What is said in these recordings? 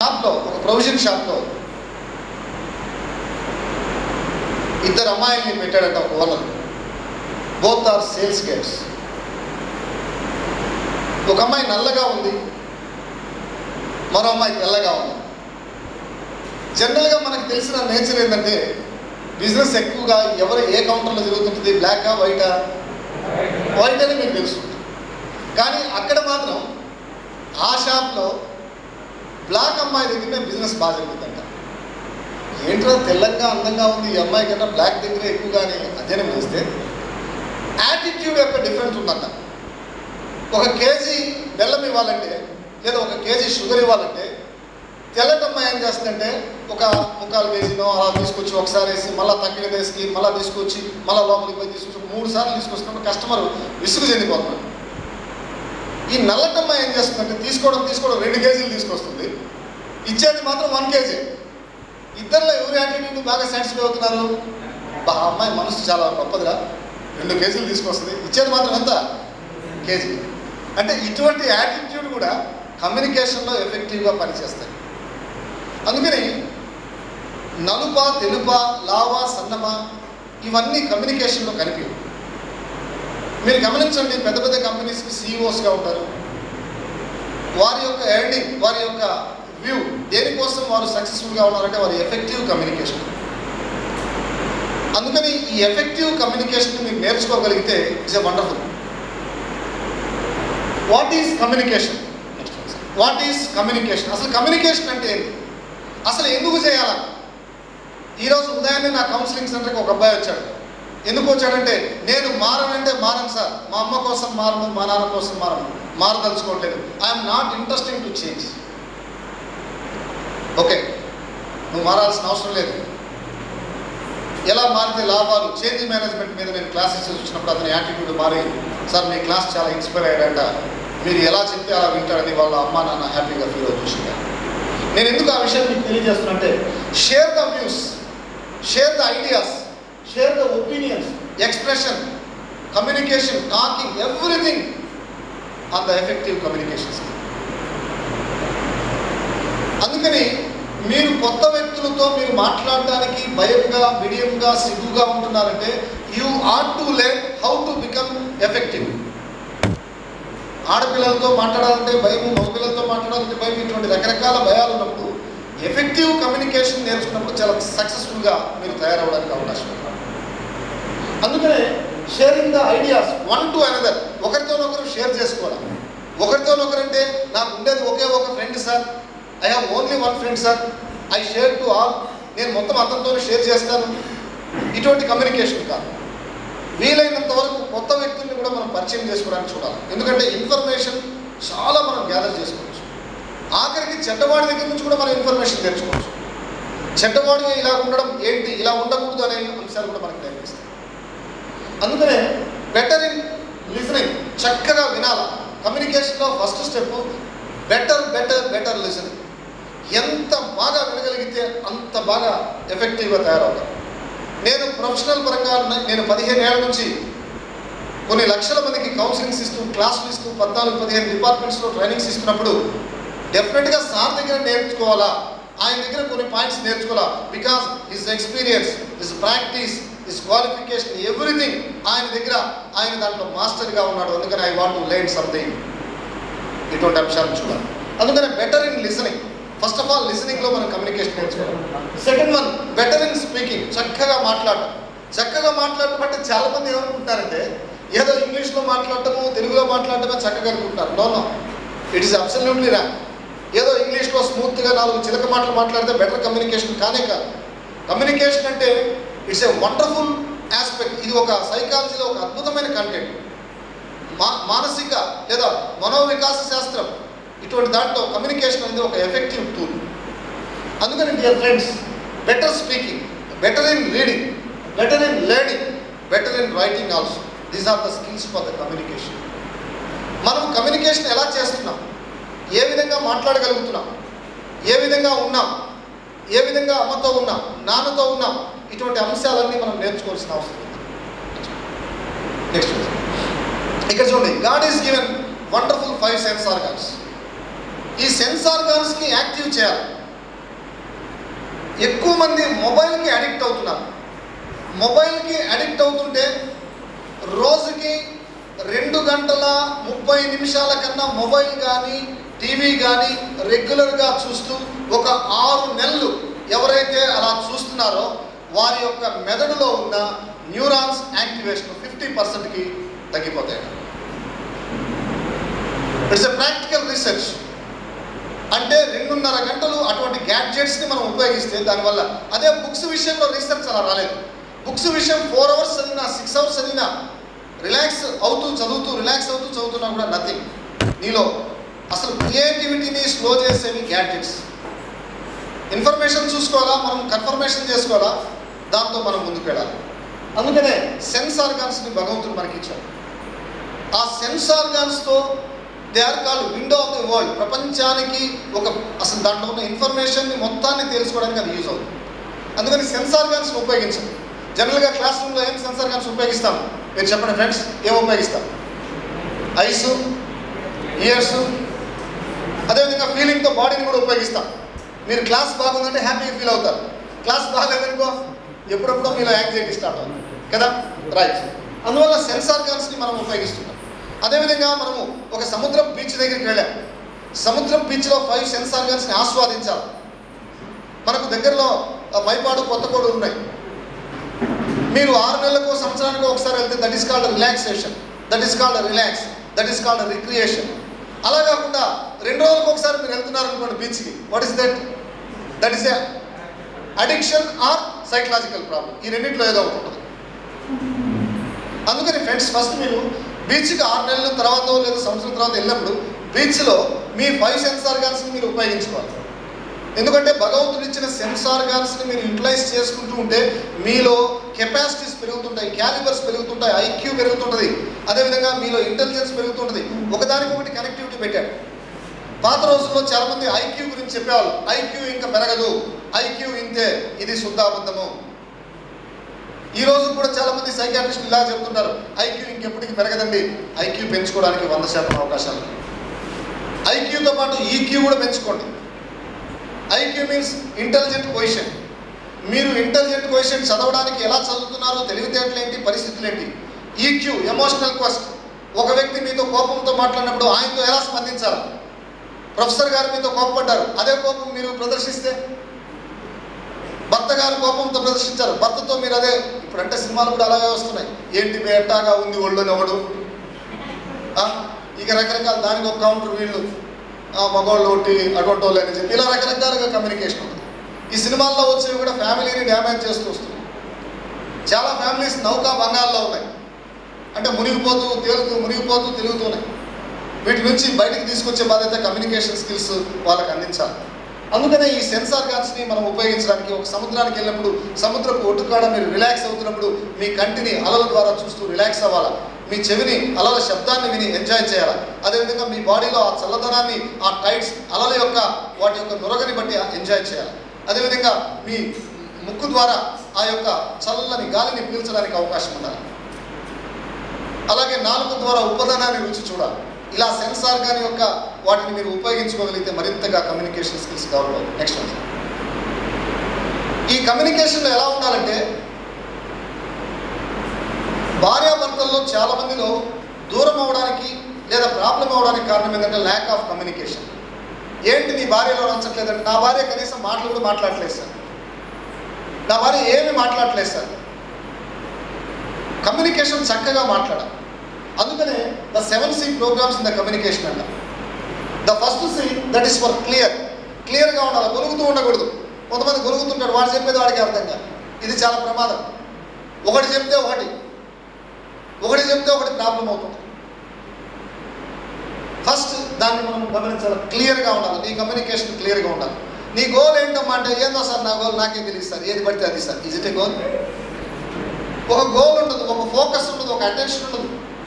షాప్లో ఒక ప్రొవిజన్ షాప్లో ఇద్దరు అమ్మాయిల్ని పెట్టాడట ఒక owner both are sales gates ఒక అమ్మాయి నల్లగా ఉంది మరో అమ్మాయి తెల్లగా ఉంది జనరల్గా మనకు తెలిసిన నేచర్ ఏంటంటే బిజినెస్ ఎక్కువగా ఎవరు ఏ కౌంటర్లో జరుగుతుంటుంది బ్లాకా వైటా వైట్ అని మీకు తెలుసు కానీ అక్కడ మాత్రం ఆ షాప్లో బ్లాక్ అమ్మాయి దగ్గరనే బిజినెస్ బాగా జరుగుతుందంట ఏంట్రా తెల్లంగా అందంగా ఉంది ఈ అమ్మాయి కన్నా బ్లాక్ దగ్గర ఎక్కువగానే అధ్యయనం చేస్తే యాటిట్యూడ్ యొక్క డిఫరెన్స్ ఉందంట ఒక కేజీ బెల్లం ఇవ్వాలంటే లేదా ఒక కేజీ షుగర్ ఇవ్వాలంటే తెల్లటి అమ్మాయి ఏం చేస్తుందంటే ఒక ముక్కాలు కేజీనో అలా తీసుకొచ్చి ఒకసారి వేసి మళ్ళీ తగ్గిన వేసి మళ్ళీ తీసుకొచ్చి మళ్ళీ లోపలికి పోయి తీసుకొచ్చి మూడు సార్లు తీసుకొస్తున్నప్పుడు కస్టమర్ విసుగు చెందిపోతున్నాడు ఈ నల్లటమ్మాయి ఏం చేస్తుందంటే తీసుకోవడం తీసుకోవడం రెండు కేజీలు తీసుకొస్తుంది ఇచ్చేది మాత్రం వన్ కేజీ ఇద్దరిలో ఎవరి యాటిట్యూడ్ బాగా సాటిస్ఫై అవుతున్నారు బా ఆ అమ్మాయి మనసు చాలా గొప్పదిరా రెండు కేజీలు తీసుకొస్తుంది ఇచ్చేది మాత్రం ఎంత కేజీ అంటే ఇటువంటి యాటిట్యూడ్ కూడా కమ్యూనికేషన్లో ఎఫెక్టివ్గా పనిచేస్తాయి అందుకని నలుప తెలుప లావా సన్నమా ఇవన్నీ కమ్యూనికేషన్లో కనిపించవు మీరు గమనించండి పెద్ద పెద్ద కంపెనీస్కి సీఈఓస్గా ఉంటారు వారి యొక్క ఎర్నింగ్ వారి యొక్క వ్యూ దేనికోసం వారు సక్సెస్ఫుల్గా ఉన్నారంటే వారి ఎఫెక్టివ్ కమ్యూనికేషన్ అందుకని ఈ ఎఫెక్టివ్ కమ్యూనికేషన్ మీరు నేర్చుకోగలిగితే it's a wonderful what is communication what is communication అసలు కమ్యూనికేషన్ అంటే ఏంటి అసలు ఎందుకు చేయాలా ఈరోజు ఉదయాన్నే నా కౌన్సిలింగ్ సెంటర్కి ఒక అబ్బాయి వచ్చాడు ఎందుకు వచ్చాడంటే నేను మారనంటే మారను సార్ మా అమ్మ కోసం మారను మా నాన్న కోసం మారను మారదలుచుకోవట్లేదు I'm not interesting to change okay నువ్వు మారాల్సిన అవసరం లేదు ఎలా మారితే లాభాలు చేంజ్ మేనేజ్మెంట్ మీద నేను క్లాసెస్ చూసినప్పుడు అతని యాటిట్యూడ్ మారి సార్ మీ క్లాస్ చాలా ఇన్స్పైర్ అయ్యాడంట మీరు ఎలా చెప్తే అలా వింటారని వాళ్ళ అమ్మ నాన్న హ్యాపీగా ఫీల్ అవుతుంది నేను ఎందుకు ఆ విషయం మీకు తెలియజేస్తున్నా share the views share the ideas share the opinions expression communication talking everything on the effective communications అందుకని మీరు కొత్త వ్యక్తులతో మీరు మాట్లాడడానికి భయంగా విడియంగా సిగ్గుగా ఉంటున్నారంటే you are to learn how to become effective ఆడపిల్లలతో మాట్లాడాలంటే భయం మగపిల్లలతో మాట్లాడాలంటే భయం ఇటువంటి రకరకాల భయాలు ఉన్నప్పుడు ఎఫెక్టివ్ కమ్యూనికేషన్ నేర్చుకున్నప్పుడు చాలా సక్సెస్ఫుల్గా మీరు తయారవడానికి అవకాశం ఉంది అందుకనే sharing the ideas one to another ఒకరితోనొకరు షేర్ చేసుకోవడం ఒకరితోనొకరంటే నాకు ఉండేది ఒకే ఒక friend sir I have only one friend sir I share to all నేను మొత్తం అతనితో షేర్ చేస్తాను ఇటువంటి కమ్యూనికేషన్ కాదు వీలైనంత వరకు కొత్త వ్యక్తుల్ని కూడా మనం పరిచయం చేసుకోవడానికి చూడాలి ఎందుకంటే ఇన్ఫర్మేషన్ చాలా మనం గ్యాదర్ చేసుకోవచ్చు ఆఖరికి చెడ్డవాడి దగ్గర నుంచి కూడా మనం ఇన్ఫర్మేషన్ తెచ్చుకోవచ్చు చెడ్డవాడిగా ఇలా ఉండడం ఏంటి ఇలా ఉండకూడదు అనే అంశాలు కూడా మనకు నేర్పిస్తాయి అందుకనే బెటర్ ఇన్ లిసనింగ్ చక్కగా వినాల కమ్యూనికేషన్లో first step better better better listening ఎంత బాగా వినగలిగితే అంత బాగా ఎఫెక్టివ్గా తయారవుతాం నేను ప్రొఫెషనల్ పరంగా ఉన్న- నేను పదిహేను ఏళ్ళ నుంచి కొన్ని లక్షల మందికి కౌన్సిలింగ్స్ ఇస్తూ క్లాసులు ఇస్తూ పద్నాలుగు పదిహేను డిపార్ట్మెంట్స్లో ట్రైనింగ్స్ ఇస్తున్నప్పుడు డెఫినెట్గా సార్ దగ్గర నేర్చుకోవాలా ఆయన దగ్గర కొన్ని పాయింట్స్ నేర్చుకోవాలా because his experience his practice his qualification everything ఆయన దగ్గర ఆయన దాంట్లో మాస్టర్గా ఉన్నాడు అందుకని I want to learn something ఇటువంటి అంశాలు చూడాలి అందుకని better in listening first of all లిసనింగ్లో మనం కమ్యూనికేషన్ నేర్చుకోవాలి second one better in speaking చక్కగా మాట్లాడటం చక్కగా మాట్లాడటం అంటే చాలా మంది ఏమనుకుంటారంటే ఏదో ఇంగ్లీష్లో మాట్లాడటము తెలుగులో మాట్లాడటమే చక్కగా అనుకుంటారు no no it is absolutely రా ఏదో ఇంగ్లీష్లో స్మూత్గా నాలుగు చిలక మాటలు మాట్లాడితే బెటర్ కమ్యూనికేషన్ కానే కాదు కమ్యూనికేషన్ అంటే ఇట్స్ ఏ వండర్ఫుల్ ఆస్పెక్ట్ ఇది ఒక సైకాలజీలో ఒక అద్భుతమైన కంటెంట్ మా మానసిక లేదా మనోవికాస శాస్త్రం ఇటువంటి దాంట్లో కమ్యూనికేషన్ అనేది ఒక ఎఫెక్టివ్ టూల్ అందుకని dear friends better speaking better in reading better in learning better in writing also these are the skills for the communication మనం కమ్యూనికేషన్ ఎలా చేస్తున్నాం ఏ విధంగా మాట్లాడగలుగుతున్నాం ఏ విధంగా ఉన్నాం ఏ విధంగా అమ్మతో ఉన్నాం నాన్నతో ఉన్నాం ఇటువంటి అంశాలన్నీ మనం నేర్చుకోవాల్సిన అవసరం ఉంది నెక్స్ట్ ఇక్కడ చూడండి God is given wonderful five sense organs ఈ సెన్స్ ఆర్గాన్స్ని యాక్టివ్ చేయాలి ఎక్కువ మంది మొబైల్కి అడిక్ట్ అవుతున్నారు మొబైల్కి అడిక్ట్ అవుతుంటే రోజుకి రెండు గంటల ముప్పై నిమిషాల కన్నా మొబైల్ కానీ టీవీ కానీ రెగ్యులర్గా చూస్తూ ఒక ఆరు నెలలు ఎవరైతే అలా చూస్తున్నారో వారి యొక్క మెదడులో ఉన్న న్యూరాన్స్ యాక్టివేషన్ ఫిఫ్టీ పర్సెంట్కి తగ్గిపోతాయి ఇట్స్ ఎ ప్రాక్టికల్ రీసెర్చ్ అంటే రెండున్నర గంటలు అటువంటి గ్యాడ్జెట్స్ని మనం ఉపయోగిస్తే దానివల్ల అదే బుక్స్ విషయంలో రీసెర్చ్ అలా రాలేదు బుక్స్ విషయం ఫోర్ అవర్స్ చదివినా సిక్స్ అవర్స్ చదివినా రిలాక్స్ అవుతూ చదువుతూ రిలాక్స్ అవుతూ చదువుతున్నా కూడా నథింగ్ నీలో అసలు క్రియేటివిటీని స్లో చేసేవి గ్యాడ్జెట్స్ ఇన్ఫర్మేషన్ చూసుకోవాలా మనం కన్ఫర్మేషన్ చేసుకోవాలా దాంతో మనం ముందుకు వెళ్ళాలి అందుకనే సెన్స్ ఆర్గాన్స్ని భగవంతుడు మనకి ఇచ్చాడు ఆ సెన్స్ ఆర్గాన్స్తో they are called window of the world ప్రపంచానికి ఒక అసలు దాంట్లో ఉన్న ఇన్ఫర్మేషన్ని మొత్తాన్ని తెలుసుకోవడానికి అది యూజ్ అవుతుంది అందుకని సెన్స్ ఆర్గాన్స్ని ఉపయోగించండి జనరల్గా క్లాస్ రూమ్లో ఏం సెన్స్ ఆర్గాన్స్ ఉపయోగిస్తాం మీరు చెప్పండి ఫ్రెండ్స్ ఏం ఉపయోగిస్తాం ఐసు ఇయర్స్ అదేవిధంగా ఫీలింగ్తో బాడీని కూడా ఉపయోగిస్తాం మీరు క్లాస్ బాగుందంటే హ్యాపీగా ఫీల్ అవుతారు క్లాస్ బాగాలేదనుకో ఎప్పుడెప్పుడో మీలో యాంగ్జైటీ స్టార్ట్ అవుతుంది కదా రైట్ అందువల్ల సెన్స్ ఆర్గాన్స్ని మనం ఉపయోగిస్తున్నాం అదేవిధంగా మనము ఒక సముద్రం బీచ్ దగ్గరికి వెళ్ళాం సముద్రం బీచ్లో ఫైవ్ సెన్స్ ఆర్గాన్స్ని ఆస్వాదించాలి మనకు దగ్గరలో ఆ, మైపాడు కొత్తకోడు ఉన్నాయి మీరు ఆరు నెలలకు సంవత్సరానికి ఒకసారి వెళ్తే that is called relaxation that is called relax that is called recreation అలా కాకుండా రెండు రోజులకు ఒకసారి మీరు వెళ్తున్నారు అనుకోండి బీచ్కి what is that that is a addiction or psychological problem ఈ రెండింటిలో ఏదో ఒకటి ఉంటుంది అందుకని ఫ్రెండ్స్ ఫస్ట్ మీరు బీచ్కి ఆరు నెలల తర్వాత లేదా సంవత్సరం తర్వాత వెళ్ళినప్పుడు బీచ్లో మీ ఫైవ్ సెన్స్ ఆర్గాన్స్ని మీరు ఉపయోగించుకోవాలి ఎందుకంటే భగవంతుడు ఇచ్చిన సెన్స్ ఆర్గాన్స్ని మీరు యూటిలైజ్ చేసుకుంటూ ఉంటే మీలో కెపాసిటీస్ పెరుగుతుంటాయి క్యాలిబర్స్ పెరుగుతుంటాయి ఐక్యూ పెరుగుతుంటుంది అదేవిధంగా మీలో ఇంటెలిజెన్స్ పెరుగుతుంటుంది ఒకదానికొకటి కనెక్టివిటీ పెట్టాడు పాత రోజుల్లో చాలామంది ఐక్యూ గురించి చెప్పేవాళ్ళు ఐక్యూ ఇంకా పెరగదు ఐక్యూ ఇంతే ఇది శుద్ధాబద్ధము ఈ రోజు కూడా చాలా మంది సైకాట్రిస్టులు ఇలా చెప్తుంటారు ఐక్యూ ఇంకెప్పటికీ పెరగదండి ఐక్యూ పెంచుకోవడానికి వంద శాతం అవకాశాలు ఐక్యూతో పాటు ఈక్యూ కూడా పెంచుకోండి ఐక్యూ మీన్స్ ఇంటెలిజెంట్ క్వశ్చన్ మీరు ఇంటెలిజెంట్ క్వశ్చన్ చదవడానికి ఎలా చదువుతున్నారో తెలివితేటలు ఏంటి పరిస్థితులు ఏంటి ఈక్యూ ఎమోషనల్ క్వస్ట్ ఒక వ్యక్తి మీతో కోపంతో మాట్లాడినప్పుడు ఆయనతో ఎలా స్పందించాలి ప్రొఫెసర్ గారు మీతో కోపపడ్డారు అదే కోపం మీరు ప్రదర్శిస్తే భర్త గారు కోపంతో ప్రదర్శించారు భర్తతో మీరు అదే ఇప్పుడంటే సినిమాలు కూడా అలాగే వస్తున్నాయి ఏంటి మీ ఎట్టాగా ఉంది ఒళ్ళోని ఎవడు ఆ, ఇక రకరకాల దానికి ఒక కౌంటర్ వీళ్ళు ఆ, మగవాళ్ళు ఒకటి అటువంటి వాళ్ళు అని చెప్పి ఇలా రకరకాలుగా కమ్యూనికేషన్ ఉంది ఈ సినిమాల్లో వచ్చేవి కూడా ఫ్యామిలీని డ్యామేజ్ చేస్తూ వస్తుంది చాలా ఫ్యామిలీస్ నౌకా బంగాల్లో ఉన్నాయి అంటే మునిగిపోతూ తేలుతూ మునిగిపోతూ తిరుగుతున్నాయి వీటి నుంచి బయటికి తీసుకొచ్చే బాధ్యత కమ్యూనికేషన్ స్కిల్స్ వాళ్ళకి అందించాలి అందుకనే ఈ సెన్సార్ గాన్స్ని మనం ఉపయోగించడానికి ఒక సముద్రానికి వెళ్ళినప్పుడు సముద్రపు ఒడ్డుకాడ మీరు రిలాక్స్ అవుతున్నప్పుడు మీ కంటిని అలల ద్వారా చూస్తూ రిలాక్స్ అవ్వాలా మీ చెవిని అలల శబ్దాన్ని విని ఎంజాయ్ చేయాలి అదేవిధంగా మీ బాడీలో ఆ చల్లదనాన్ని ఆ టైట్స్ అలల యొక్క వాటి యొక్క నురగని బట్టి ఎంజాయ్ చేయాలి అదేవిధంగా మీ ముక్కు ద్వారా ఆ యొక్క చల్లని గాలిని పీల్చడానికి అవకాశం ఉండాలి అలాగే నాలుగు ద్వారా ఉపదనాన్ని రుచి చూడాలి ఇలా సెన్సార్ గాని యొక్క వాటిని మీరు ఉపయోగించుకోగలిగితే మరింతగా కమ్యూనికేషన్ స్కిల్స్ డెవలప్ అవుతాయి నెక్స్ట్ వన్ ఈ కమ్యూనికేషన్లో ఎలా ఉండాలంటే భార్యాభర్తల్లో చాలా మందిలో దూరం అవడానికి లేదా ప్రాబ్లం అవడానికి కారణం ఏంటంటే ల్యాక్ ఆఫ్ కమ్యూనికేషన్ ఏంటి నీ భార్యలో నచ్చట్లేదంటే నా భార్య కనీసం మాటలు కూడా మాట్లాడలేదు సార్ నా భార్య ఏమి మాట్లాడలేదు సార్ కమ్యూనికేషన్ చక్కగా మాట్లాడాలి అందుకనే the seven C programs in the communication అంట the first C that is for clear క్లియర్గా ఉండాలి గొలుగుతూ ఉండకూడదు కొంతమంది గొలుగుతుంటాడు వాడు చెప్పేది వాడికి అర్థం కాదు ఇది చాలా ప్రమాదం ఒకటి చెప్తే ఒకటి ఒకటి చెప్తే ఒకటి ప్రాబ్లం అవుతుంది ఫస్ట్ దాన్ని మనం గమనించాలి క్లియర్గా ఉండాలి నీ కమ్యూనికేషన్ క్లియర్గా ఉండాలి నీ గోల్ ఏంటమ్మా అంటే ఏందో సార్ నా గోల్ నాకే తెలియదు సార్ ఏది పడితే అది sir is it a goal ఒక గోల్ ఉండదు ఒక ఫోకస్ ఉండదు ఒక అటెన్షన్ ఉండదు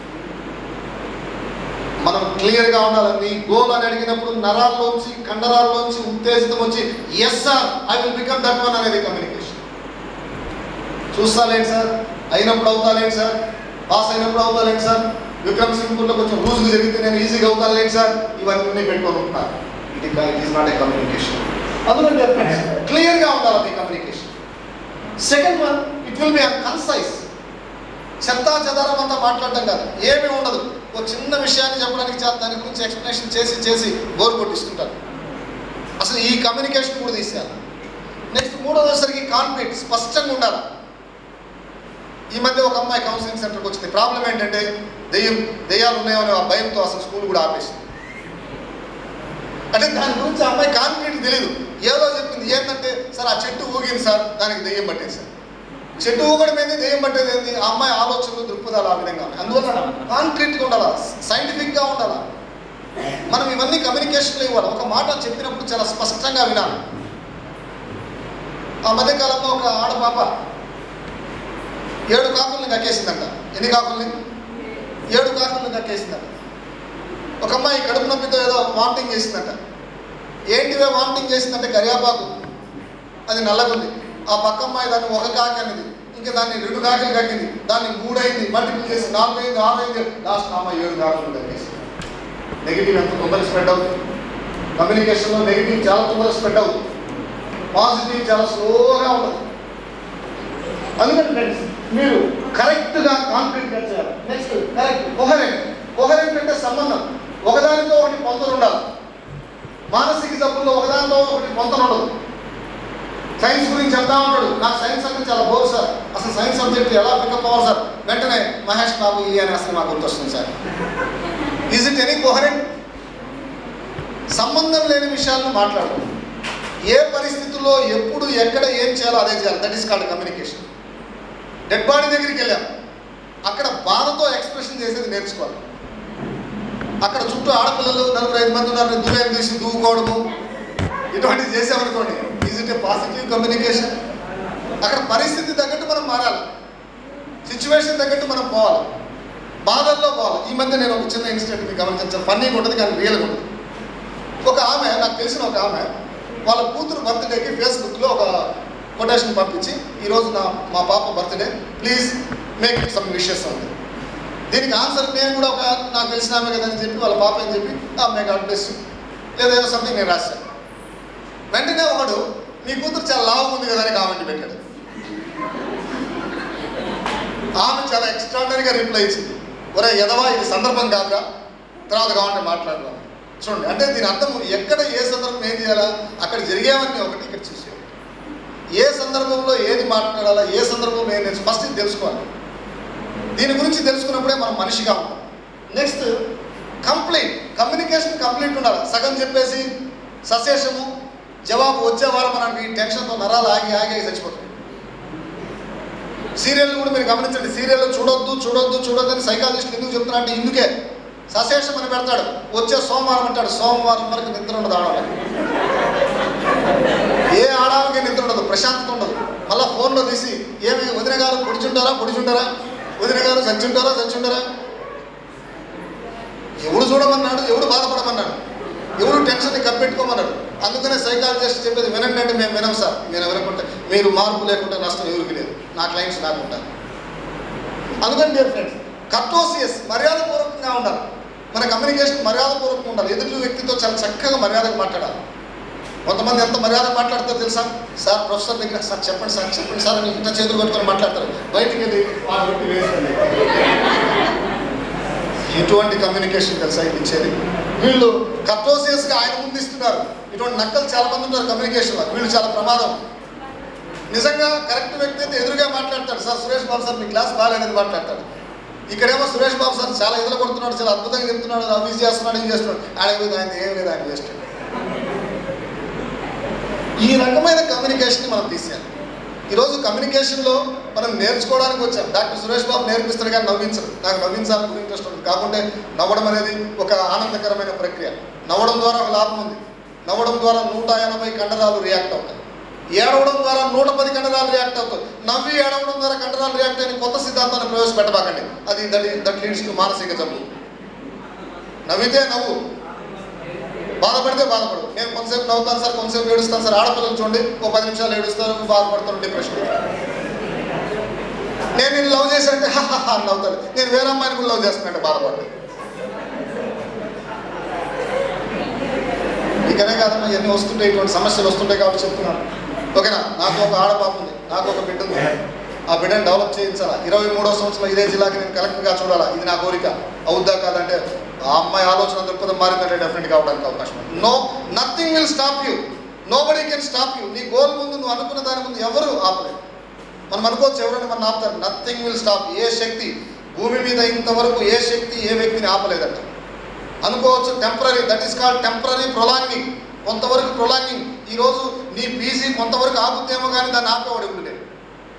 మనం క్లియర్గా ఉండాలి నీ గోల్ అని అడిగినప్పుడు నరాల్లోంచి కండరాల్లోంచి ఉత్తేజితం వచ్చి yes sir I will become that one అనేది కమ్యూనికేషన్ చూస్తాలేంటి సార్ అయినప్పుడు అవుతాలేంటి సార్ పాస్ అయినప్పుడు అవుతాలేంటి సార్ విక్రమ్ సింగ్పూర్లో కొంచెం రూల్స్ జరిగితే నేను ఈజీగా అవుతాలేంటి సార్ ఇవన్నీ పెట్టుకొని ఉంటున్నారు it it is not a communication అందుకంటే క్లియర్గా ఉండాలి మీ communication second one it will be concise చెత్తా చెదారం అంతా మాట్లాడడం కాదు ఏమీ ఉండదు ఒక చిన్న విషయాన్ని చెప్పడానికి చా- దాని గురించి ఎక్స్ప్లెనేషన్ చేసి చేసి బోర్ కొట్టిస్తుంటారు అసలు ఈ కమ్యూనికేషన్ కూడా తీసేయాలి నెక్స్ట్ మూడోదసరికి కాన్ఫ్లిక్ట్ స్పష్టంగా ఉండాలి ఈ మధ్య ఒక అమ్మాయి కౌన్సిలింగ్ సెంటర్కి వచ్చింది ప్రాబ్లం ఏంటంటే దెయ్యం దెయ్యాలు ఉన్నాయనే ఆ భయంతో అసలు స్కూల్ కూడా ఆపేసింది అంటే దాని గురించి ఆ అమ్మాయి కాన్ఫిడెంట్ తెలియదు ఏదో చెప్పింది ఏంటంటే సార్ ఆ చెట్టు ఊగింది సార్ దానికి దెయ్యం పట్టేది సార్ చెట్టు ఊగడం ఏంది దెయ్యం పట్టేది ఏంది ఆ అమ్మాయి ఆలోచనలు దృక్పథాలు ఆ విధంగా ఉన్నాయి అందువల్ల కాంక్రీట్గా ఉండాలా సైంటిఫిక్గా ఉండాలా మనం ఇవన్నీ కమ్యూనికేషన్లో ఇవ్వాలి ఒక మాట చెప్పినప్పుడు చాలా స్పష్టంగా వినాలి ఆ మధ్యకాలంలో ఒక ఆడపాప ఏడు కాకుల్ని కక్కేసిందంట ఎన్ని కాకుల్ని ఏడు కాకుల్ని కక్కేసిందంట ఒక అమ్మాయి కడుపు నొప్పితో ఏదో వామిటింగ్ చేసిందంట ఏంటివే వామిటింగ్ చేసిందంటే కరియాపాకు అది నల్లగుంది ఆ పక్క అమ్మాయి దాన్ని ఒక కాకి అనేది ఇంకా దాన్ని రెండు కాకులు కక్కింది దాన్ని మూడైంది మల్టిపుల్ చేసి నాలుగు అయింది ఆరు అయింది లాస్ట్ అమ్మాయి ఏడు కాకులు కక్కేసింది నెగిటివ్ ఎంత తొందరగా స్ప్రెడ్ అవుతుంది కమ్యూనికేషన్లో నెగిటివ్ చాలా తొందరగా స్ప్రెడ్ అవుతుంది పాజిటివ్ చాలా స్లోగా ఉంటుంది అందుకని ఫ్రెండ్స్ మీరు కరెక్ట్గా కాన్ఫిడెంట్గా చేయాలి నెక్స్ట్ కరెక్ట్ కొహరెంట్ కొహరెంట్ అంటే సంబంధం ఒకదానితో ఒకటి పొంతలు ఉండాలి మానసిక జబ్బుల్లో ఒకదానితో ఒకటి పొంతలు ఉండదు సైన్స్ గురించి చెప్తా ఉంటాడు నాకు సైన్స్ అంటే చాలా బోర్ సార్ అసలు సైన్స్ సబ్జెక్ట్ ఎలా పికప్ అవ్వాలి సార్ వెంటనే మహేష్ బాబు ఇది అని అసలు మాకు గుర్తొస్తుంది sir is it any coherent సంబంధం లేని విషయాలను మాట్లాడు ఏ పరిస్థితుల్లో ఎప్పుడు ఎక్కడ ఏం చేయాలో అదే చేయాలి that is called communication dead body దగ్గరికి వెళ్ళాం అక్కడ బాధతో ఎక్స్ప్రెషన్ చేసేది నేర్చుకోవాలి అక్కడ చుట్టూ ఆడపిల్లలు నలుగురు ఐదు మంది ఉన్నారు దువ్వేం తీసి దూకోవడము ఇటువంటివి చేసామనుకోండి is it a positive communication అక్కడ పరిస్థితి తగ్గట్టు మనం మారాలి సిచ్యువేషన్ తగ్గట్టు మనం పోవాలి బాధల్లో పోవాలి ఈ మధ్య నేను ఒక చిన్న ఇన్సిడెంట్ మీకు గమనించాను ఫన్నీగా ఉంటుంది కానీ రియల్గా ఉంటుంది ఒక ఆమె నాకు తెలిసిన ఒక ఆమె వాళ్ళ కూతురు బర్త్డేకి ఫేస్బుక్లో ఒక కొటేషన్ పంపించి ఈరోజు నా మా పాప birthday please make it some wishes ఉంది దీనికి ఆన్సర్ నేను కూడా ఒక నాకు తెలిసిన ఆమె కదా అని చెప్పి వాళ్ళ పాప అని చెప్పి ఆ మే గాడ్ బ్లెస్ ఏదైనా సంథింగ్ నేను రాశాను వెంటనే ఒకడు మీ కూతురు చాలా లావు ఉంది కదా అని కామెంట్ పెట్టాడు ఆమె చాలా ఎక్స్ట్రాడనరీగా రిప్లై ఇచ్చింది ఒరే ఎదవా ఇది సందర్భం కాదురా తర్వాత కావాలంటే మాట్లాడదాం చూడండి అంటే దీని అర్థం ఎక్కడ ఏ సందర్భం ఏం చేయాలా అక్కడ జరిగేవన్నీ ఒకటి ఇక్కడ చూసేయాలి ఏ సందర్భంలో ఏది మాట్లాడాలా ఏ సందర్భంలో ఏం నేర్చు ఫస్ట్ ఇది తెలుసుకోవాలి దీని గురించి తెలుసుకున్నప్పుడే మనం మనిషిగా ఉంటాం నెక్స్ట్ కంప్లీట్ కమ్యూనికేషన్ కంప్లీట్ ఉండాలి సగం చెప్పేసి సశేషము జవాబు వచ్చే వారం మనకి టెన్షన్తో నరాలు ఆగి ఆగి ఆగి చచ్చిపోతాయి సీరియల్ కూడా మీరు గమనించండి సీరియల్ చూడొద్దు చూడొద్దు చూడొద్దు అని సైకాలజిస్ట్ ఎందుకు చెప్తున్నా అంటే ఇందుకే సశేషం అని పెడతాడు వచ్చే సోమవారం అంటాడు సోమవారం వరకు నిద్ర ఉండదు ఆడవాళ్ళకి ఏ ఆడవాళ్ళకి నిద్ర ఉండదు ప్రశాంతత ఉండదు మళ్ళీ ఫోన్లో తీసి ఏమి వదిన గారు పొడిచుంటారా పొడిచుంటారా వదిన గారు చచ్చుంటారా చచ్చుంటారా ఎవడు చూడమన్నాడు ఎవడు బాధపడమన్నాడు ఎవడు టెన్షన్ కప్పెట్టుకోమన్నాడు అందుకనే సైకాలజిస్ట్ చెప్పేది వినండి అంటే మేము వినం సార్ మీరు ఎవరనుకుంటే మీరు మార్పు లేకుంటే నష్టం ఎవరికి లేదు నా క్లయింట్స్ నాకు ఉంటారు అందుకని డియర్ ఫ్రెండ్స్ కర్టోసియస్ మర్యాదపూర్వకంగా ఉండాలి మన కమ్యూనికేషన్ మర్యాదపూర్వకంగా ఉండాలి ఎదుటి వ్యక్తితో చాలా చక్కగా మర్యాదగా మాట్లాడాలి కొంతమంది ఎంత మర్యాద మాట్లాడతారో తెలుసా సార్ ప్రొఫెసర్ దగ్గర సార్ చెప్పండి సార్ చెప్పండి సార్ అని ఇంత చేతులు పట్టుకొని మాట్లాడతారు బయటికి వెళ్ళి ఆ వ్యక్తి వేసుకోండి ఎటువంటి కమ్యూనికేషన్ తెలుసా ఇది ఇచ్చేది వీళ్ళు కర్టోసియస్గా ఆయన ముందు ఇస్తున్నారు ఇటువంటి నక్కలు చాలా మంది ఉన్నారు కమ్యూనికేషన్లో వీళ్ళు చాలా ప్రమాదం నిజంగా కరెక్ట్ వ్యక్తి అయితే ఎదురుగా మాట్లాడతాడు సార్ సురేష్ బాబు సార్ మీ క్లాస్ బాగాలేదని మాట్లాడతాడు ఇక్కడేమో సురేష్ బాబు సార్ చాలా ఎదురు కొడుతున్నాడు చాలా అద్భుతంగా చెప్తున్నాడు అవి చేస్తున్నాడు ఇది చేస్తున్నాడు ఆయన మీద ఆయన ఏం లేదు ఆయన వేస్ట్ ఈ రకమైన కమ్యూనికేషన్ మనం తీసేయాలి ఈరోజు కమ్యూనికేషన్లో మనం నేర్చుకోవడానికి వచ్చాం డాక్టర్ సురేష్ బాబు నేర్పిస్తాడు కానీ నవ్వించరు నాకు నవ్వించాలని ఇంట్రెస్ట్ ఉంది కాకుంటే నవ్వడం అనేది ఒక ఆనందకరమైన ప్రక్రియ నవ్వడం ద్వారా ఒక లాభం ఉంది నవ్వడం ద్వారా నూట ఎనభై కండరాలు రియాక్ట్ అవుతాయి ఏడవడం ద్వారా నూట పది కండరాలు రియాక్ట్ అవుతాయి నవ్వి ఏడవడం ద్వారా కండరాలు రియాక్ట్ అయిన కొత్త సిద్ధాంతాన్ని ప్రవేశపెట్టబాకండి అది దట్ దట్ లీడ్స్ టు మానసిక జబ్బు నవ్వితే నవ్వు బాధపడితే బాధపడు నేను కొంతసేపు నవ్వుతాను సార్ కొంతసేపు ఏడుస్తాను సార్ ఆడపిల్లలు చూడండి ఓ పది నిమిషాలు ఏడుస్తారు బాధపడతారు డిప్రెషన్ నేను నేను లవ్ చేశానంటే హాహా అని నవ్వుతాడు నేను వేరే అమ్మాయిని కూడా లవ్ చేస్తున్నానంటే బాధపడతాను మీకనే కాదమ్మా ఇవన్నీ వస్తుంటాయి ఇటువంటి సమస్యలు వస్తుంటాయి కాబట్టి చెప్తున్నాను ఓకేనా నాకు ఒక ఆడపాప ఉంది నాకు ఒక బిడ్డ ఉంది ఆ బిడ్డను డెవలప్ చేయించాలా ఇరవై మూడో సంవత్సరం ఇదే జిల్లాకి నేను కలెక్టర్గా చూడాలా ఇది నా కోరిక అవుద్దా కాదంటే ఆ అమ్మాయి ఆలోచన దృక్పథం మారిందంటే డెఫినెట్గా అవడానికి అవకాశం ఉంది no nothing will stop you nobody can stop you నీ గోల్ ముందు నువ్వు అనుకున్న దాని ముందు ఎవరు ఆపలేదు మనం అనుకోవచ్చు ఎవరైనా మనం ఆపుతారు నథింగ్ విల్ స్టాప్ ఏ శక్తి భూమి మీద ఇంతవరకు ఏ శక్తి ఏ వ్యక్తిని ఆపలేదంట అనుకోవచ్చు temporary that is called temporary prolonging కొంతవరకు ప్రొలాంగింగ్ ఈరోజు నీ పీజీ కొంతవరకు ఆగుద్దేమో కానీ దాన్ని ఆపేవాడు ఇప్పుడు లేదు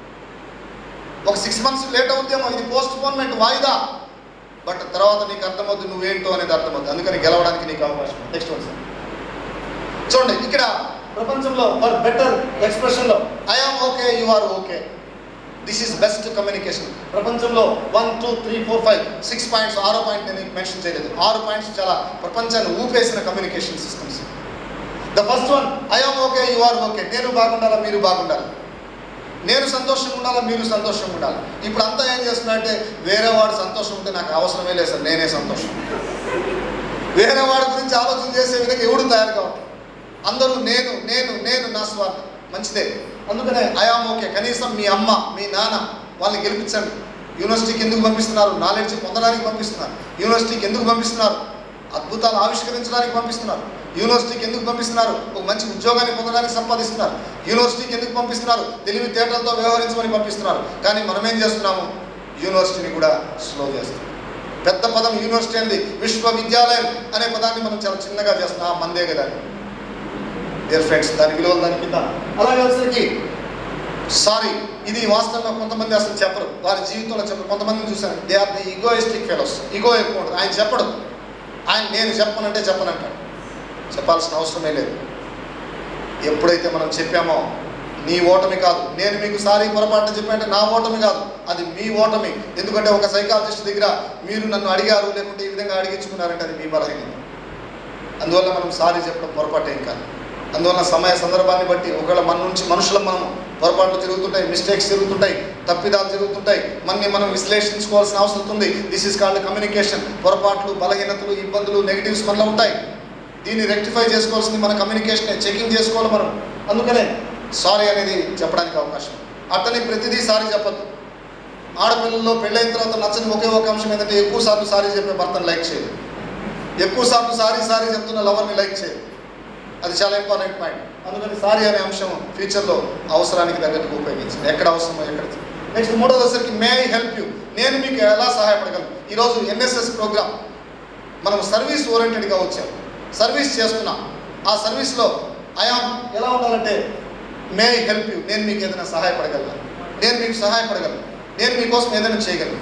ఒక సిక్స్ మంత్స్ లేట్ అవుద్దేమో ఇది పోస్ట్ పోన్మెంట్ వాయిదా బట్ తర్వాత నీకు అర్థమవుతుంది నువ్వేంటో అనేది అర్థమవుతుంది అందుకని గెలవడానికి నీకు అవకాశం నెక్స్ట్ వన్ సార్ చూడండి ఇక్కడ ప్రపంచంలో ఫర్ బెటర్ ఎక్స్ప్రెషన్లో I am okay you are okay this is best communication ప్రపంచంలో one two three four five six points ఆరో పాయింట్ నేను మెన్షన్ చేయలేదు ఆరు పాయింట్స్ చాలా ప్రపంచాన్ని ఊపేసిన communication systems the first one I am okay you are okay నేను బాగుండాలా మీరు బాగుండాలి నేను సంతోషంగా ఉండాలా మీరు సంతోషంగా ఉండాలి ఇప్పుడు అంతా ఏం చేస్తున్నారంటే వేరే వాడు సంతోషం ఉంటే నాకు అవసరమే లేదు సార్ నేనే సంతోషం వేరే వాడి గురించి ఆలోచన చేసే విధంగా ఎవడు తయారు కావట్లేదు అందరూ నేను నేను నేను నా స్వార్థం మంచిదే అందుకనే ఐఆమ్ ఓకే కనీసం మీ అమ్మ మీ నాన్న వాళ్ళని గెలిపించండి యూనివర్సిటీకి ఎందుకు పంపిస్తున్నారు నాలెడ్జ్ పొందడానికి పంపిస్తున్నారు యూనివర్సిటీకి ఎందుకు పంపిస్తున్నారు అద్భుతాలు ఆవిష్కరించడానికి పంపిస్తున్నారు యూనివర్సిటీకి ఎందుకు పంపిస్తున్నారు ఒక మంచి ఉద్యోగాన్ని పొందడానికి సంపాదిస్తున్నారు యూనివర్సిటీకి ఎందుకు పంపిస్తున్నారు తెలివితేటలతో వ్యవహరించమని పంపిస్తున్నారు కానీ మనం ఏం చేస్తున్నాము యూనివర్సిటీని కూడా స్లో చేస్తున్నాం పెద్ద పదం యూనివర్సిటీ అంది విశ్వవిద్యాలయం అనే పదాన్ని మనం చాలా చిన్నగా చేస్తున్నాం ఆ మందే కదా డియర్ ఫ్రెండ్స్ దాని విలువలు దాని కింద అలాగే వచ్చేసరికి సారీ ఇది వాస్తవంగా కొంతమంది అసలు చెప్పరు వారి జీవితంలో చెప్పరు కొంతమందిని చూశాను they are the egoistic fellows ego ఎక్కువ ఉంటుంది ఆయన చెప్పడు ఆయన నేను చెప్పనంటే చెప్పనంటాడు చెప్పాల్సిన అవసరమే లేదు ఎప్పుడైతే మనం చెప్పామో నీ ఓటమి కాదు నేను మీకు సారీ పొరపాటున చెప్పానంటే నా ఓటమి కాదు అది మీ ఓటమి ఎందుకంటే ఒక సైకాలజిస్ట్ దగ్గర మీరు నన్ను అడిగారు లేకుంటే ఈ విధంగా అడిగించుకున్నారంటే అది మీ బలహీనత అందువల్ల మనం సారీ చెప్పడం పొరపాటు ఏం కాదు అందువల్ల సమయ సందర్భాన్ని బట్టి ఒకవేళ మన నుంచి మనుషులం మనం పొరపాట్లు జరుగుతుంటాయి మిస్టేక్స్ జరుగుతుంటాయి తప్పిదాలు జరుగుతుంటాయి మనని మనం విశ్లేషించుకోవాల్సిన అవసరం ఉంది దిస్ ఇస్ కాల్డ్ కమ్యూనికేషన్ పొరపాట్లు బలహీనతలు ఇబ్బందులు నెగిటివ్స్ మనలో ఉంటాయి దీన్ని రెక్టిఫై చేసుకోవాల్సింది మన కమ్యూనికేషన్ చెకింగ్ చేసుకోవాలి మనం అందుకనే సారీ అనేది చెప్పడానికి అవకాశం అతని ప్రతిదీ సారీ చెప్పద్దు ఆడపిల్లల్లో పెళ్ళైన తర్వాత నచ్చని ఒకే ఒక అంశం ఏంటంటే ఎక్కువ సార్లు సారీ చెప్పే భర్తను లైక్ చేయదు ఎక్కువ సార్లు సారీ సారీ చెప్తున్న లవర్ని లైక్ చేయదు అది చాలా ఇంపార్టెంట్ పాయింట్ అందుకని సారీ అనే అంశం ఫ్యూచర్లో అవసరానికి తగ్గట్టుగా ఉపయోగించండి ఎక్కడ అవసరమో ఎక్కడ నెక్స్ట్ మూడో దశకి మే ఐ హెల్ప్ యూ నేను మీకు ఎలా సహాయపడగలను ఈరోజు ఎన్ఎస్ఎస్ ప్రోగ్రామ్ మనం సర్వీస్ ఓరియంటెడ్గా వచ్చాం సర్వీస్ చేస్తున్నాం ఆ సర్వీస్లో ఐఆమ్ ఎలా ఉండాలంటే మే ఐ హెల్ప్ యూ నేను మీకు ఏదైనా సహాయపడగలను నేను మీకు సహాయపడగలను నేను మీకోసం ఏదైనా చేయగలను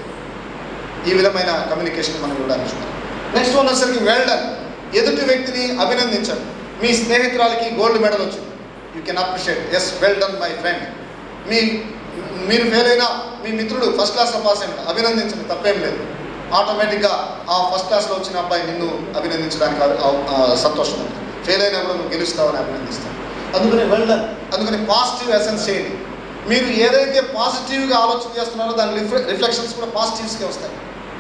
ఈ విధమైన కమ్యూనికేషన్ మనం ఇవ్వడానికి చూడాలి నెక్స్ట్ వన్ వచ్చేసరికి వెల్డన్ ఎదుటి వ్యక్తిని అభినందించండి మీ స్నేహితురాలకి గోల్డ్ మెడల్ వచ్చింది you can appreciate as well done my friend మీ మీరు ఫెయిల్ అయినా మీ మిత్రుడు ఫస్ట్ క్లాస్లో పాస్ అయినా అభినందించండి తప్పేం లేదు ఆటోమేటిక్గా ఆ ఫస్ట్ క్లాస్లో వచ్చిన అబ్బాయి నిన్ను అభినందించడానికి అవ- అవ- ఆ, సంతోషం ఉంటుంది ఫెయిల్ అయినా కూడా నువ్వు గెలుస్తావని అభినందిస్తాను అందుకని వెల్ డన్ అందుకని పాజిటివ్ ఎసెన్స్ చేయండి మీరు ఏదైతే పాజిటివ్గా ఆలోచన చేస్తున్నారో దాని రిఫ్లె రిఫ్లెక్షన్స్ కూడా పాజిటివ్స్కే వస్తాయి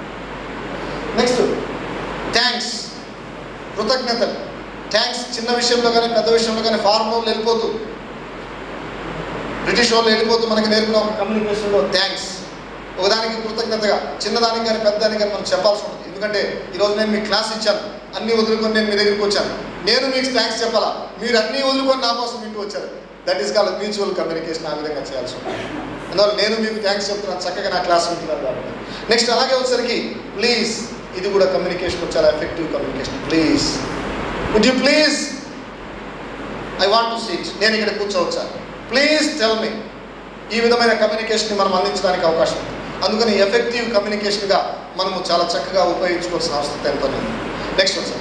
నెక్స్ట్ థ్యాంక్స్ కృతజ్ఞతలు థ్యాంక్స్ చిన్న విషయంలో కానీ పెద్ద విషయంలో కానీ ఫారెన్ వెళ్ళిపోతూ బ్రిటిష్ వాళ్ళు వెళ్ళిపోతూ మనకి నేర్పిన ఒక కమ్యూనికేషన్లో థ్యాంక్స్ ఒకదానికి కృతజ్ఞతగా చిన్నదానికి కానీ పెద్దదానికి కానీ మనం చెప్పాల్సి ఉంటుంది ఎందుకంటే ఈరోజు నేను మీకు క్లాస్ ఇచ్చాను అన్నీ వదులుకొని నేను మీ దగ్గరికి వచ్చాను నేను మీకు థ్యాంక్స్ చెప్పాలా మీరు అన్నీ వదులుకొని నా కోసం ఇంటికి వచ్చారు that is call mutual communication ఆ విధంగా చేయాల్సి ఉంటుంది అందువల్ల నేను మీకు థ్యాంక్స్ చెప్తున్నాను చక్కగా నా క్లాస్ ఉంటున్నారు కాబట్టి నెక్స్ట్ అలాగే వచ్చేసరికి ప్లీజ్ ఇది కూడా కమ్యూనికేషన్ చాలా effective communication please would you please I want to seat నేను ఇక్కడ కూర్చోవచ్చా ప్లీజ్ టెల్ మీ ఈ విధమైన కమ్యూనికేషన్ మనం అందించడానికి అవకాశం ఉంది అందుకని ఎఫెక్టివ్ కమ్యూనికేషన్గా మనము చాలా చక్కగా ఉపయోగించుకోవాల్సిన అవసరం ఎంతో ఉంది నెక్స్ట్ వన్ సార్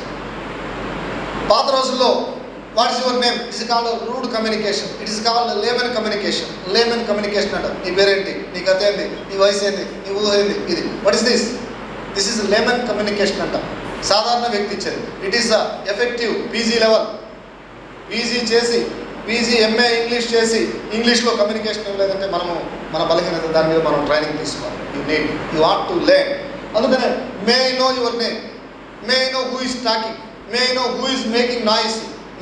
పాత రోజుల్లో what is your name it's called rude communication it is called layman communication layman communication అంట నీ పేరేంటి నీ గత ఏంది నీ వయసు ఏంది నీ ఊహ ఏంది ఇది what is this this is layman communication అంట సాధారణ వ్యక్తి ఇచ్చేది it is effective PG level PG చేసి పీజీ ఎంఏ ఇంగ్లీష్ చేసి ఇంగ్లీష్లో కమ్యూనికేషన్ ఏం లేదంటే మనము మన బలహీనత దాని మీద మనం ట్రైనింగ్ తీసుకోవాలి you need you want to learn అందుకనే may know your name may know who is talking may know who is making noise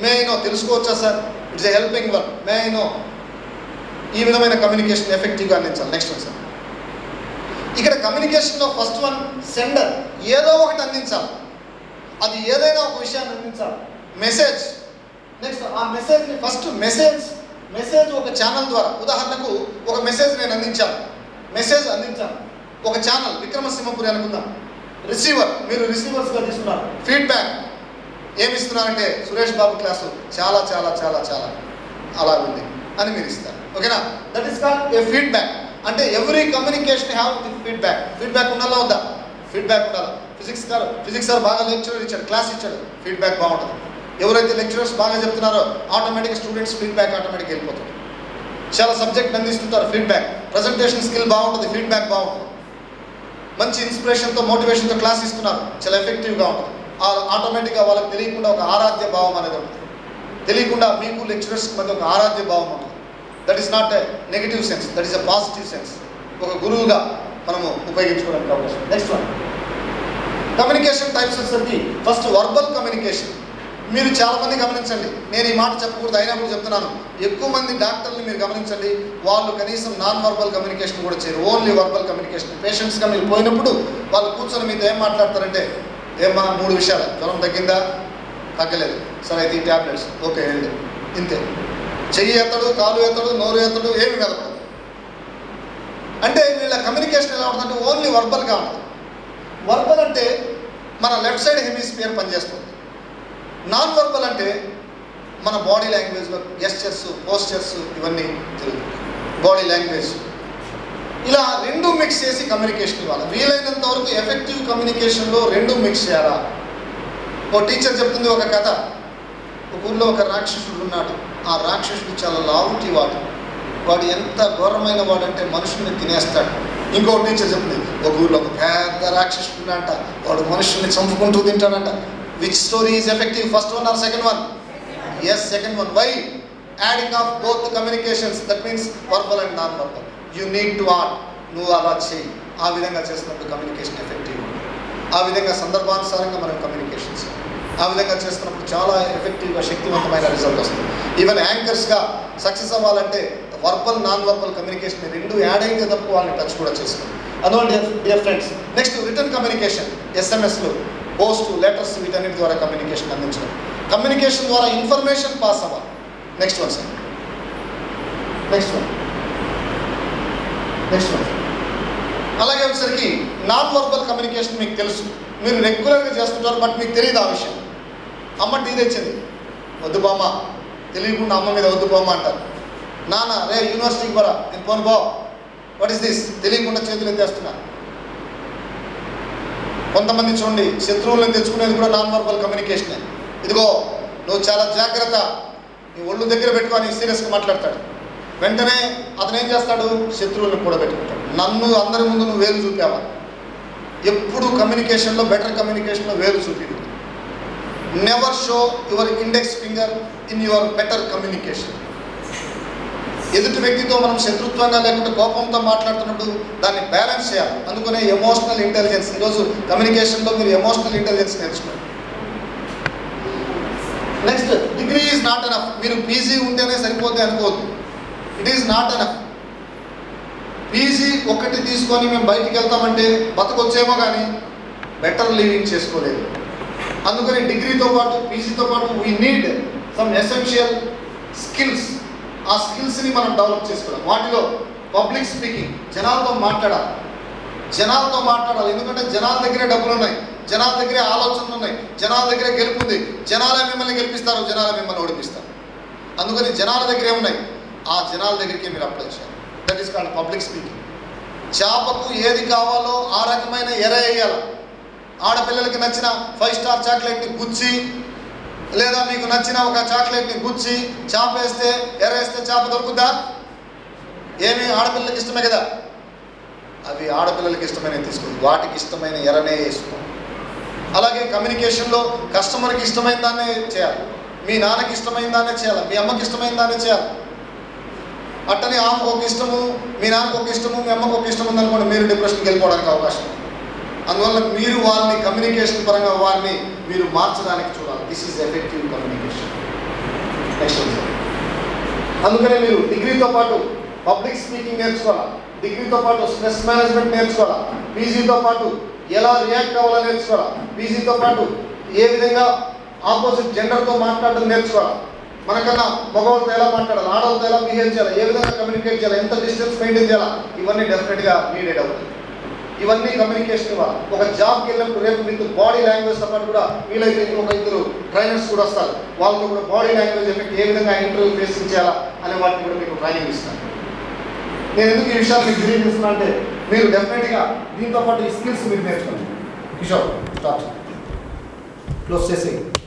may I know తెలుసుకోవచ్చా సార్ it's a helping work may I know ఈ విధమైన communication ఎఫెక్టివ్గా అందించాలి next one sir ఇక్కడ కమ్యూనికేషన్లో first one sender ఏదో ఒకటి అందించాలి అది ఏదైనా ఒక విషయాన్ని అందించాలి మెసేజ్ నెక్స్ట్ ఆ మెసేజ్ని ఫస్ట్ మెసేజ్ మెసేజ్ ఒక ఛానల్ ద్వారా ఉదాహరణకు ఒక మెసేజ్ నేను అందించాను మెసేజ్ అందించాను ఒక ఛానల్ విక్రమసింహపురి అనుకుందాం రిసీవర్ మీరు రిసీవర్స్గా తీసుకున్నారు ఫీడ్బ్యాక్ ఏమి ఇస్తున్నారంటే సురేష్ బాబు క్లాసు చాలా చాలా చాలా చాలా అలా ఉంది అని మీరు ఇస్తారు ఓకేనా that is call a feedback అంటే every communication have feedback feedback ఉండాలా వద్దా ఫీడ్బ్యాక్ ఉండాలి ఫిజిక్స్ గారు ఫిజిక్స్ సార్ బాగా లెక్చర్ ఇచ్చాడు క్లాస్ ఇచ్చాడు ఫీడ్బ్యాక్ బాగుంటుంది ఎవరైతే లెక్చరర్స్ బాగా చెప్తున్నారో ఆటోమేటిక్ స్టూడెంట్స్ ఫీడ్బ్యాక్ ఆటోమేటిక్ వెళ్ళిపోతుంది చాలా సబ్జెక్ట్ అందిస్తుంటారు ఫీడ్బ్యాక్ ప్రజెంటేషన్ స్కిల్ బాగుంటుంది ఫీడ్బ్యాక్ బాగుంటుంది మంచి ఇన్స్పిరేషన్తో మోటివేషన్తో క్లాస్ ఇస్తున్నారు చాలా ఎఫెక్టివ్గా ఉంటుంది ఆ- ఆటోమేటిక్గా వాళ్ళకి తెలియకుండా ఒక ఆరాధ్య భావం అనేది ఉంటుంది తెలియకుండా మీకు లెక్చరర్స్ మధ్య ఒక ఆరాధ్య భావం ఉంటుంది that is not a negative sense that is a positive sense ఒక గురువుగా మనము ఉపయోగించుకోవడానికి అవకాశం నెక్స్ట్ వన్ కమ్యూనికేషన్ టైప్స్ వచ్చేసరికి ఫస్ట్ వర్బల్ కమ్యూనికేషన్ మీరు చాలా మంది గమనించండి నేను ఈ మాట చెప్పకూడదు అయినా కూడా చెప్తున్నాను ఎక్కువ మంది డాక్టర్ని మీరు గమనించండి వాళ్ళు కనీసం నాన్ వర్బల్ కమ్యూనికేషన్ కూడా చేయరు ఓన్లీ వర్బల్ కమ్యూనికేషన్ పేషెంట్స్గా మీరు పోయినప్పుడు వాళ్ళు కూర్చొని మీతో ఏం మాట్లాడతారంటే ఏమా మూడు విషయాలు జ్వరం తగ్గిందా తగ్గలేదు సరే అయితే ఈ ట్యాబ్లెట్స్ ఓకే వెళ్ళి ఇంతే చెయ్యి ఎత్తడు కాలు ఎత్తడు నోరు ఎత్తడు ఏమి మెదపడు అంటే వీళ్ళ కమ్యూనికేషన్ ఎలా ఉంటుందంటే ఓన్లీ వర్బల్గా ఉంటుంది వర్బల్ అంటే మన లెఫ్ట్ సైడ్ హెమిస్ఫియర్ పనిచేస్తుంది నాన్ వర్బల్ అంటే మన బాడీ లాంగ్వేజ్లో గెస్చర్స్ పోస్చర్స్ ఇవన్నీ జరుగుతుంది బాడీ లాంగ్వేజ్ ఇలా రెండు మిక్స్ చేసి కమ్యూనికేషన్ ఇవ్వాలి వీలైనంత వరకు ఎఫెక్టివ్ కమ్యూనికేషన్లో రెండు మిక్స్ చేయాలా ఓ టీచర్ చెప్తుంది ఒక కథ ఒక ఊళ్ళో ఒక రాక్షసుడు ఉన్నాడు ఆ రాక్షసుడు చాలా లావుటి వాడు వాడు ఎంత ఘోరమైన వాడంటే మనుషుల్ని తినేస్తాడు ఇంకో టీచర్ చెప్తుంది ఒక ఊళ్ళో ఒక పెద్ద రాక్షసుడు ఉన్నాడంట వాడు మనుషుల్ని చంపుకుంటూ తింటాడంట which story is effective first one or second one yes second one why adding of both communications that means verbal and non verbal you need to art నువ్వు అలా చేయి ఆ విధంగా చేసినప్పుడు కమ్యూనికేషన్ ఎఫెక్టివ్ ఆ విధంగా సందర్భానుసారంగా మనం కమ్యూనికేషన్స్ ఆ విధంగా చేస్తున్నప్పుడు చాలా ఎఫెక్టివ్గా శక్తివంతమైన రిజల్ట్ వస్తుంది ఈవెన్ యాంకర్స్గా సక్సెస్ అవ్వాలంటే వర్బల్ నాన్ వర్బల్ కమ్యూనికేషన్ రెండు యాడ్ అయితే తప్ప వాళ్ళని టచ్ కూడా చేసుకోండి అందువల్ల dear dear friends next return communication ఎస్ఎంఎస్లు పోస్ట్ లెటర్స్ వీటన్నిటి ద్వారా కమ్యూనికేషన్ అందించడం కమ్యూనికేషన్ ద్వారా ఇన్ఫర్మేషన్ పాస్ అవ్వాలి next one sir next one next one అలాగే వచ్చేసరికి నాన్ వర్బల్ కమ్యూనికేషన్ మీకు తెలుసు మీరు రెగ్యులర్గా చేస్తుంటారు బట్ మీకు తెలియదు ఆ విషయం అమ్మ టీ తెచ్చింది వద్దు బామ్మ తెలియకుండా అమ్మ మీద వద్దు బామ్మ అంటారు నాన్న రే యూనివర్సిటీకి పోరా నేను పోను బో వాట్ ఇస్ దిస్ తెలియకుండా చేతులు ఎత్తేస్తున్నా కొంతమంది చూడండి శత్రువులను తెచ్చుకునేది కూడా నాన్ వర్బల్ కమ్యూనికేషనే ఇదిగో నువ్వు చాలా జాగ్రత్త నీ ఒళ్ళు దగ్గర పెట్టుకొని సీరియస్గా మాట్లాడతాడు వెంటనే అతను ఏం చేస్తాడు శత్రువులను కూడా పెట్టుకుంటాడు నన్ను అందరి ముందు నువ్వు వేలు చూపావా ఎప్పుడు కమ్యూనికేషన్లో బెటర్ కమ్యూనికేషన్లో వేలు చూపించు never show your index finger in your better communication ఎదుటి వ్యక్తితో మనం శత్రుత్వంగా లేకుంటే కోపంతో మాట్లాడుతున్నప్పుడు దాన్ని బ్యాలెన్స్ చేయాలి అందుకనే ఎమోషనల్ ఇంటెలిజెన్స్ ఈరోజు కమ్యూనికేషన్లో మీరు ఎమోషనల్ ఇంటెలిజెన్స్ నేర్చుకోండి next degree is not enough మీరు పీజీ ఉంటేనే సరిపోతే అనుకోవద్దు it is not enough PG ఒక్కటి తీసుకొని మేము బయటికి వెళ్తామంటే బతకొచ్చేమో కానీ బెటర్ లివింగ్ చేసుకోలేదు అందుకని డిగ్రీతో పాటు పీజీతో పాటు we need some essential skills ఆ స్కిల్స్ని మనం డెవలప్ చేసుకోవాలి వాటిలో పబ్లిక్ స్పీకింగ్ జనాలతో మాట్లాడాలి జనాలతో మాట్లాడాలి ఎందుకంటే జనాల దగ్గరే డబ్బులు ఉన్నాయి జనాల దగ్గరే ఆలోచనలు ఉన్నాయి జనాల దగ్గరే గెలుపుంది జనాలే మిమ్మల్ని గెలిపిస్తారు జనాలే మిమ్మల్ని ఓడిపిస్తారు అందుకని జనాల దగ్గరే ఉన్నాయి ఆ జనాల దగ్గరికి మీరు అప్లై చేయాలి that is called public speaking చేపకు ఏది కావాలో ఆ రకమైన ఎర వేయాలి ఆడపిల్లలకి నచ్చిన ఫైవ్ స్టార్ చాక్లెట్ని గుచ్చి లేదా మీకు నచ్చిన ఒక చాక్లెట్ని గుచ్చి చేప వేస్తే ఎర వేస్తే చేప దొరుకుద్దా ఏమి ఆడపిల్లలకి ఇష్టమే కదా అవి ఆడపిల్లలకి ఇష్టమైన తీసుకోండి వాటికి ఇష్టమైన ఎరనే వేసుకో అలాగే కమ్యూనికేషన్లో కస్టమర్కి ఇష్టమైన దాన్నే చేయాలి మీ నాన్నకి ఇష్టమైన దాన్నే చేయాలి మీ అమ్మకి ఇష్టమైన దాన్నే చేయాలి అట్టని ఆమెకు ఒక ఇష్టము మీ నాన్నకు ఒక ఇష్టము మీ అమ్మకు ఒక ఇష్టం ఉందనుకోండి మీరు డిప్రెషన్కి వెళ్ళిపోవడానికి అవకాశం ఉంది. అందువల్ల మీరు వాళ్ళని కమ్యూనికేషన్ పరంగా వాళ్ళని మీరు మార్చడానికి చూడాలి this is effective communication next అందుకనే మీరు డిగ్రీతో పాటు పబ్లిక్ స్పీకింగ్ నేర్చుకోవాలా డిగ్రీతో పాటు స్ట్రెస్ మేనేజ్మెంట్ నేర్చుకోవాలా పీజీతో పాటు ఎలా రియాక్ట్ అవ్వాలో నేర్చుకోవాలా పీజీతో పాటు ఏ విధంగా ఆపోజిట్ జెండర్తో మాట్లాడడం నేర్చుకోవాలా మనకన్నా మగవాళ్ళతో ఎలా మాట్లాడాలి ఆడవాళ్ళతో ఎలా బిహేవ్ చేయాలి ఏ విధంగా కమ్యూనికేట్ చేయాలి ఎంత డిస్టెన్స్ మెయింటైన్ చేయాలా ఇవన్నీ డెఫినెట్గా నీడెడ్ అవుతుంది ఇవన్నీ కమ్యూనికేషన్ ఇవ్వాలి ఒక జాబ్కి వెళ్ళినప్పుడు రేపు మీకు బాడీ లాంగ్వేజ్తో పాటు కూడా వీలైతే ఒక ఇద్దరు ట్రైనర్స్ కూడా వస్తారు వాళ్ళతో కూడా బాడీ లాంగ్వేజ్ ఎఫెక్ట్ ఏ విధంగా ఇంటర్వ్యూ ఫేసింగ్ చేయాలా అనే వాటిని కూడా మీకు ట్రైనింగ్ ఇస్తాను నేను ఎందుకు ఈ విషయాలు మీకు తెలియజేస్తున్నా అంటే మీరు డెఫినెట్గా దీంతో పాటు ఈ స్కిల్స్ మీరు నేర్చుకోండి కిషోర్ స్టార్ట్ క్లోజ్ చేసి